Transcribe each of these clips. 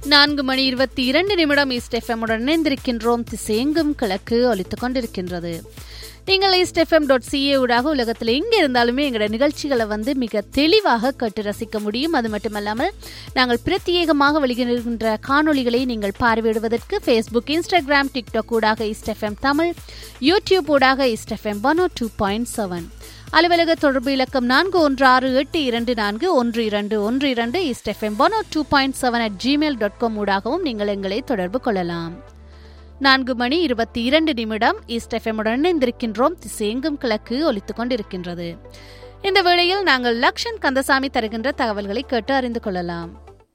நான்கு மணி இருபத்தி இரண்டு நிமிடம் ஈஸ்ட் எஃப்எம் உடன் இணைந்திருக்கின்றோம் திசையெங்கும் கிழக்கு ஒலித்துக் கொண்டிருக்கின்றது நீங்கள் ஈஸ்ட் எஃப்எம் டாட் சிஏ ஊடாக உலகத்தில் எங்கே இருந்தாலுமே எங்களோட நிகழ்ச்சிகளை வந்து மிக தெளிவாக கேட்டு ரசிக்க முடியும் அது மட்டுமல்லாமல் நாங்கள் பிரத்யேகமாக வெளியிடுகின்ற காணொளிகளை நீங்கள் பார்வையிடுவதற்கு ஃபேஸ்புக் இன்ஸ்டாகிராம் டிக்டாக் ஊடாக ஈஸ்ட் எஃப்எம் தமிழ் யூடியூப் ஊடாக east FM one two point seven அலுவலக தொடர்பு இலக்கம் நான்கு ஒன்று ஆறு எட்டு இரண்டு நான்கு ஒன்று இரண்டு ஒன்று இரண்டு east FM one two point seven at Gmail dot com ஊடாகவும் நீங்கள் எங்களை தொடர்பு கொள்ளலாம் நான்கு மணி இருபத்தி இரண்டு நிமிடம் ஈஸ்ட் எஃப்எம் உடன் இணைந்திருக்கின்றோம் திசையெங்கும் கிழக்கு ஒலித்துக் கொண்டிருக்கின்றது இந்த வேளையில் நாங்கள் லக்ஷன் கந்தசாமி தருகின்ற தகவல்களை கேட்டு அறிந்து கொள்ளலாம்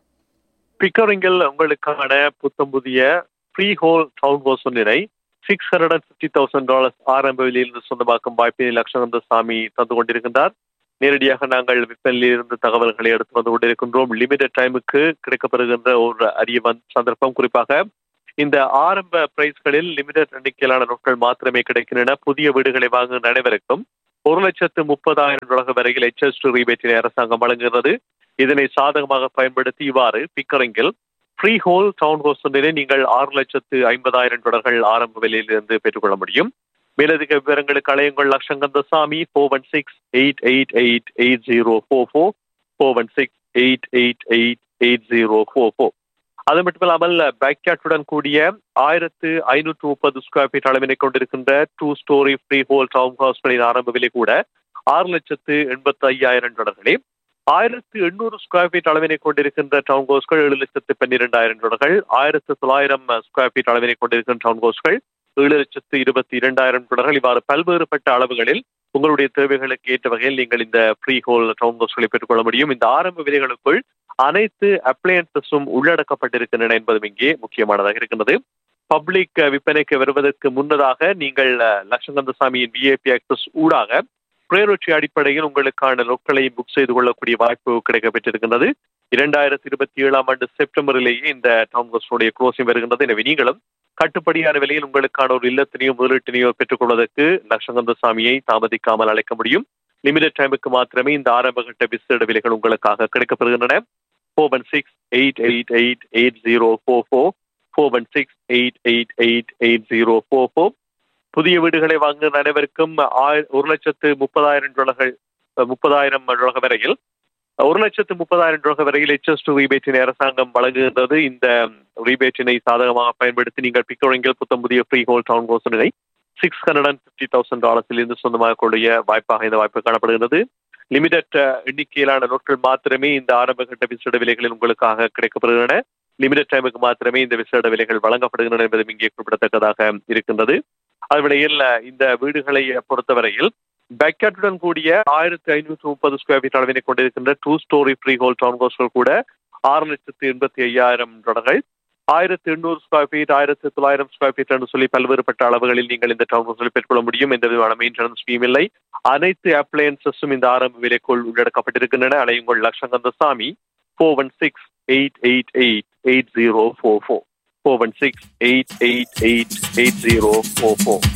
பிக்கரிங்கில் உங்களுக்கான புத்தம் புதிய ஃப்ரீ ஹோல் டவுன் ஹவுஸ் ஒன்றினை six hundred and fifty thousand dollars ஆரம்ப விலையிலிருந்து சொந்தமாக்கும் வாய்ப்பினை லட்சணந்த சாமி தந்து கொண்டிருக்கின்றார் நேரடியாக நாங்கள் விற்பனையில் இருந்து தகவல்களை எடுத்து வந்து கொண்டிருக்கின்றோம் லிமிடெட் டைமுக்கு கிடைக்கப்படுகின்ற ஒரு அரிய வந் சந்தர்ப்பம் குறிப்பாக இந்த ஆரம்ப பிரைஸ்களில் லிமிடெட் எண்ணிக்கையிலான நாட்கள் மாத்திரமே கிடைக்கின்றன புதிய வீடுகளை வாங்கும் அனைவருக்கும் ஒரு லட்சத்து முப்பதாயிரம் டாலர் வரையில் எச்எஸ் டூ ரீபேட்டினை அரசாங்கம் வழங்குகிறது இதனை சாதகமாக பயன்படுத்தி இவ்வாறு பிக்கரிங்கில் ஃப்ரீ ஹோல் டவுன் ஹவுஸ் ஒன்றினை நீங்கள் ஆறு லட்சத்து ஐம்பதாயிரம் டாலர்கள் ஆரம்ப விலையிலிருந்து பெற்றுக்கொள்ள முடியும் மேலதிக விவரங்களுக்கு அலையுங்கள் லட்சங்கந்தசாமி four one six eight eight eight eight zero four four four one six eight eight eight eight zero four four அது மட்டுமில்லாமல் பேக்யாட்டுடன் கூடிய ஆயிரத்து ஐநூற்று முப்பது ஸ்கொயர் ஃபீட் அளவினை கொண்டிருக்கின்ற two storey freehold town ஹவுஸ்களின் ஆரம்ப விலை கூட ஆறு லட்சத்து எண்பத்தி ஐயாயிரம் டாலர்களே ஆயிரத்து எண்ணூறு ஸ்கொயர் ஃபீட் அளவினை கொண்டிருக்கின்ற டவுன் ஹவுஸ்கள் ஏழு லட்சத்து பன்னிரெண்டாயிரம் டாலர்கள் ஆயிரத்து தொள்ளாயிரம் ஸ்கொயர் ஃபீட் அளவினை கொண்டிருக்கின்ற டவுன் ஹவுஸ்கள் ஏழு லட்சத்து இருபத்தி இரண்டாயிரம் டாலர்கள் இவ்வாறு பல்வேறுபட்ட அளவுகளில் உங்களுடைய தேவைகளுக்கு ஏற்ற வகையில் நீங்கள் இந்த ஃப்ரீ ஹோல் டவுன் ஹவுஸ்களை பெற்றுக்கொள்ள முடியும் இந்த ஆரம்ப விலைகளுக்குள் அனைத்து அப்ளையன்சஸும் உள்ளடக்கப்பட்டிருக்கின்றன என்பதும் இங்கே முக்கியமானதாக இருக்கின்றது பப்ளிக் விற்பனைக்கு வருவதற்கு முன்னதாக நீங்கள் லட்சங்கந்தசாமியின் விஏபி ஆக்சஸ் ஊடாக பிரேரொச்சி அடிப்படையில் உங்களுக்கான லொக்களை புக் செய்து கொள்ளக்கூடிய வாய்ப்பு கிடைக்கப்பட்டிருக்கின்றது இரண்டாயிரத்தி இருபத்தி ஏழாம் ஆண்டு செப்டம்பரிலேயே இந்த டவுன் ஹவுஸுடைய க்ளோசிங் வருகின்றது எனவே நீங்களும் கட்டுப்படியான விலையில் உங்களுக்கான ஒரு இல்லத்தினையோ முதலீட்டினையோ பெற்றுக்கொள்வதற்கு லட்சங்கந்த சாமியை தாமதிக்காமல் அழைக்க முடியும் லிமிடெட் டைமுக்கு மாத்திரமே இந்த ஆரம்ப கட்ட விசேட விலைகள் உங்களுக்காக கிடைக்கப்படுகின்றன four one six eight eight eight eight zero four four four one six eight eight eight eight zero four four புதிய வீடுகளை வாங்குகிற அனைவருக்கும் ஒரு லட்சத்து முப்பதாயிரம் டாலர்கள் முப்பதாயிரம் டாலர்கள் வரையில் ஒரு லட்சத்து முப்பதாயிரம் டாலர் வரையில் எச்எஸ் டூ ரீபேட்டினை அரசாங்கம் வழங்குகின்றது இந்த ரீபேட்டினை சாதகமாக பயன்படுத்தி நீங்கள் பிக்கோரிங்கில் புத்தம் புதிய ஃப்ரீ ஹோல் டவுன் ஹவுஸினை six hundred and fifty thousand டாலர்ஸில் இருந்து சொந்தமாக கூடிய வாய்ப்பாக இந்த வாய்ப்பு காணப்படுகிறது லிமிடெட் எண்ணிக்கையிலான நாட்கள் மாத்திரமே இந்த ஆரம்ப கட்ட விசேட விலைகளில் உங்களுக்காக கிடைக்கப்படுகின்றன லிமிடெட் டைமுக்கு மாத்திரமே இந்த விசேட விலைகள் வழங்கப்படுகின்றன என்பதும் இங்கே குறிப்பிடத்தக்கதாக இருக்கின்றது அதுவிடையில் இந்த வீடுகளை பொறுத்தவரையில் பேக்கேட்டுடன் கூடிய ஆயிரத்தி ஐநூற்றி முப்பது ஸ்கொயர் ஃபீட் அளவினை கொண்டிருக்கின்ற two storey freehold town ஹவுஸ்கள் கூட ஆறு லட்சத்து எண்பத்தி ஐயாயிரம் டாலர்கள் ஆயிரத்தி எண்ணூறு ஸ்கொயர் ஃபீட் ஆயிரத்தி தொள்ளாயிரம் ஸ்கொயர் ஃபீட் என்று சொல்லி பல்வேறுபட்ட அளவுகளில் நீங்கள் இந்த டவுன் ஹவுஸில் பெற்றுக்கொள்ள முடியும் எந்த விதமான மெயின்டெனன்ஸ் ஃபீம் இல்லை அனைத்து அப்ளையன்சஸும் இந்த ஆரம்ப விலைக்குள் உள்ளடக்கப்பட்டிருக்கின்றன அலையுங்கள் லட்சங்கந்த சாமி four one six eight eight eight eight zero four four four one six eight eight eight eight zero four four